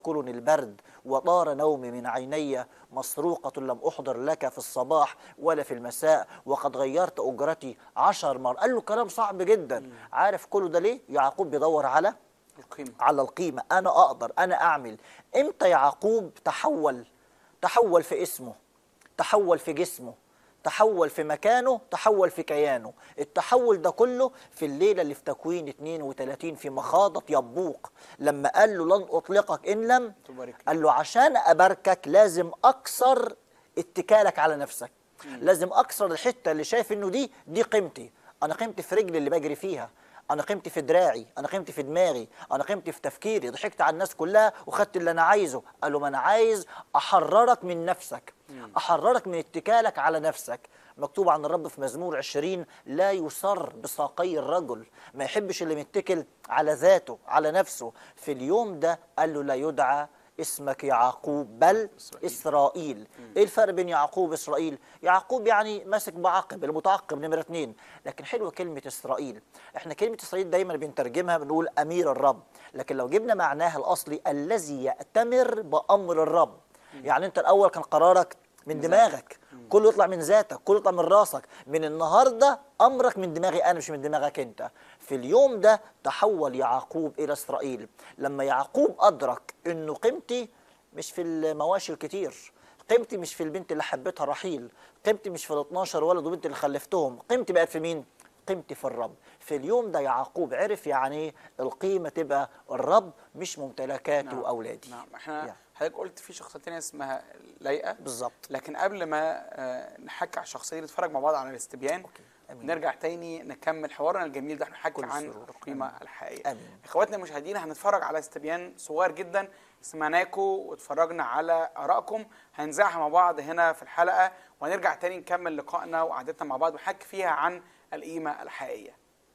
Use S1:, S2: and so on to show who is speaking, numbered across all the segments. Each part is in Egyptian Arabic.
S1: يأكلني البرد وطار نومي من عيني مسروقة لم أحضر لك في الصباح ولا في المساء وقد غيرت أجرتي عشر مرات قال له كلام صعب جدا عارف كله ده ليه يعقوب بيدور على
S2: القيمة
S1: على القيمة أنا أقدر أنا أعمل إمتى يعقوب تحول تحول في اسمه تحول في جسمه تحول في مكانه تحول في كيانه التحول ده كله في الليلة اللي في تكوين 32 في مخاضة يبوق لما قال له لن أطلقك إن لم
S2: تبارك لي.
S1: قال له عشان أباركك لازم أكسر اتكالك على نفسك لازم أكسر الحتة اللي شايف إنه دي دي قيمتي أنا قيمتي في رجلي اللي بجري فيها انا قيمتي في دراعي انا قيمتي في دماغي انا قيمتي في تفكيري ضحكت على الناس كلها وخدت اللي انا عايزه قال له ما انا عايز احررك من نفسك احررك من اتكالك على نفسك مكتوب عن الرب في مزمور عشرين لا يسر بساقي الرجل ما يحبش اللي متكل على ذاته على نفسه في اليوم ده قال له لا يدعى اسمك يعقوب بل إسرائيل, إسرائيل. ايه الفرق بين يعقوب واسرائيل يعقوب يعني ماسك بعقب المتعقب نمرة اتنين لكن حلوة كلمة اسرائيل احنا كلمة اسرائيل دايما بنترجمها بنقول امير الرب لكن لو جبنا معناها الاصلي الذي يأتمر بامر الرب يعني انت الاول كان قرارك من دماغك كله يطلع من ذاتك كله يطلع من راسك من النهارده امرك من دماغي انا مش من دماغك انت في اليوم ده تحول يعقوب الى اسرائيل لما يعقوب ادرك انه قيمتي مش في المواشي الكتير قيمتي مش في البنت اللي حبيتها رحيل قيمتي مش في ال 12 ولد وبنت اللي خلفتهم قيمتي بقت في مين قيمتي في الرب في اليوم ده يعقوب عرف يعني ايه القيمه تبقى الرب مش ممتلكاتي
S2: نعم.
S1: واولادي
S2: نعم احنا
S1: يعني.
S2: حضرتك قلت في شخصية تانية اسمها لايقة
S1: بالظبط
S2: لكن قبل ما آه، نحكي على الشخصية دي نتفرج مع بعض على الاستبيان
S1: أوكي. أمين.
S2: نرجع تاني نكمل حوارنا الجميل ده نحكي
S1: كل
S2: عن
S1: سرور.
S2: القيمة
S1: أمين.
S2: الحقيقية
S1: امين
S2: اخواتنا المشاهدين هنتفرج على استبيان صغير جدا سمعناكم واتفرجنا على ارائكم هنذاعها مع بعض هنا في الحلقه وهنرجع تاني نكمل لقائنا وقعدتنا مع بعض ونحكي فيها عن القيمه الحقيقيه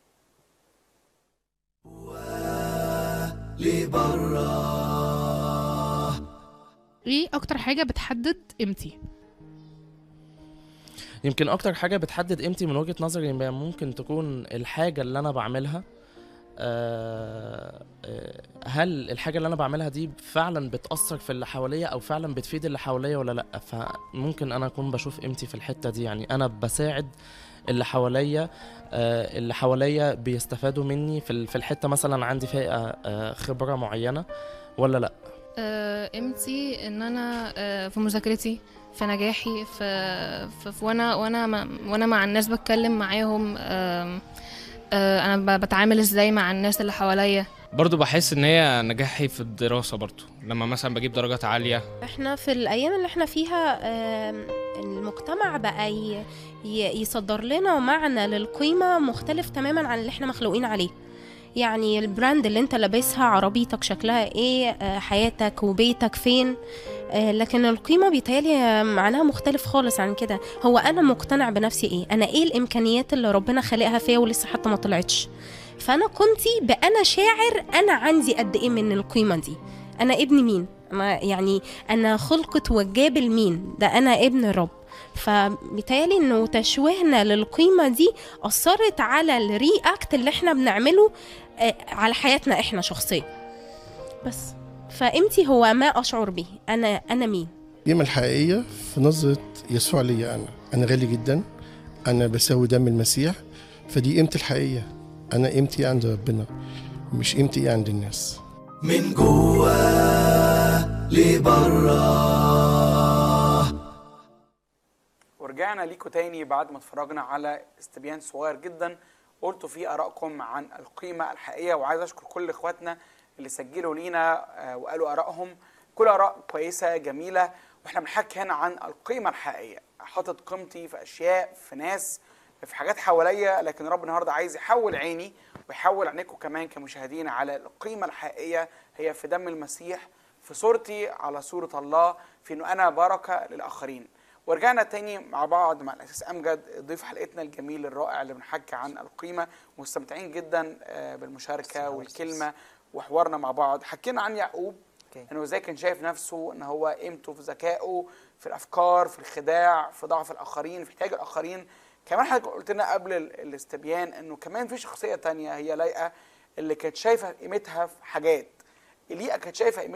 S3: ايه اكتر حاجه بتحدد قيمتي
S4: يمكن اكتر حاجه بتحدد قيمتي من وجهه نظري إن ممكن تكون الحاجه اللي انا بعملها آه، آه، هل الحاجه اللي انا بعملها دي فعلا بتاثر في اللي حواليا او فعلا بتفيد اللي حواليا ولا لا فممكن انا اكون بشوف قيمتي في الحته دي يعني انا بساعد اللي حواليا آه، اللي حواليا بيستفادوا مني في ال- في الحته مثلا عندي فيها آه، خبره معينه ولا لا
S3: آه، قيمتي ان انا آه، في مذاكرتي في نجاحي في, في, في وانا وانا مع- وانا مع الناس بتكلم معاهم آم، آه، انا ب- بتعامل ازاي مع الناس اللي حواليا
S5: برضو بحس ان هي نجاحي في الدراسة برضو لما مثلا بجيب درجات عالية
S6: احنا في الايام اللي احنا فيها آم، المجتمع بقى ي- ي- يصدر لنا معنى للقيمه مختلف تماما عن اللي احنا مخلوقين عليه يعني البراند اللي انت لابسها عربيتك شكلها ايه آه، حياتك وبيتك فين آه، لكن القيمة بيتهيألي معناها مختلف خالص عن كده هو أنا مقتنع بنفسي إيه أنا إيه الإمكانيات اللي ربنا خلقها فيا ولسه حتى ما طلعتش فأنا كنتي بأنا شاعر أنا عندي قد إيه من القيمة دي أنا ابن مين أنا يعني أنا خلقت وجاب مين ده أنا ابن رب فبيتهيألي إنه تشويهنا للقيمة دي أثرت على الرياكت اللي إحنا بنعمله آه، على حياتنا إحنا شخصيا بس فقيمتي هو ما أشعر به أنا أنا مين
S7: القيمة الحقيقية في نظرة يسوع ليا أنا أنا غالي جدا أنا بساوي دم المسيح فدي قيمتي الحقيقية أنا قيمتي عند ربنا مش قيمتي عند الناس
S8: من جوا لبرا
S2: ورجعنا ليكم تاني بعد ما اتفرجنا على استبيان صغير جدا قلتوا فيه ارائكم عن القيمه الحقيقيه وعايز اشكر كل اخواتنا اللي سجلوا لينا آه، وقالوا ارائهم كل اراء كويسه جميله واحنا بنحكي هنا عن القيمه الحقيقيه حاطط قيمتي في اشياء في ناس في حاجات حواليا لكن رب النهارده عايز يحول عيني ويحول عينيكم كمان كمشاهدين على القيمه الحقيقيه هي في دم المسيح في صورتي على صوره الله في انه انا بركه للاخرين ورجعنا تاني مع بعض مع الاساس امجد ضيف حلقتنا الجميل الرائع اللي بنحكي عن القيمه مستمتعين جدا آه، بالمشاركه والكلمه وحوارنا مع بعض حكينا عن يعقوب
S1: أوكي.
S2: انه ازاي كان شايف نفسه ان هو قيمته في ذكائه في الافكار في الخداع في ضعف الاخرين في احتياج الاخرين كمان حضرتك قلت لنا قبل ال- الاستبيان انه كمان في شخصيه تانية هي لايقه اللي كانت شايفه قيمتها في حاجات ليئه كانت شايفه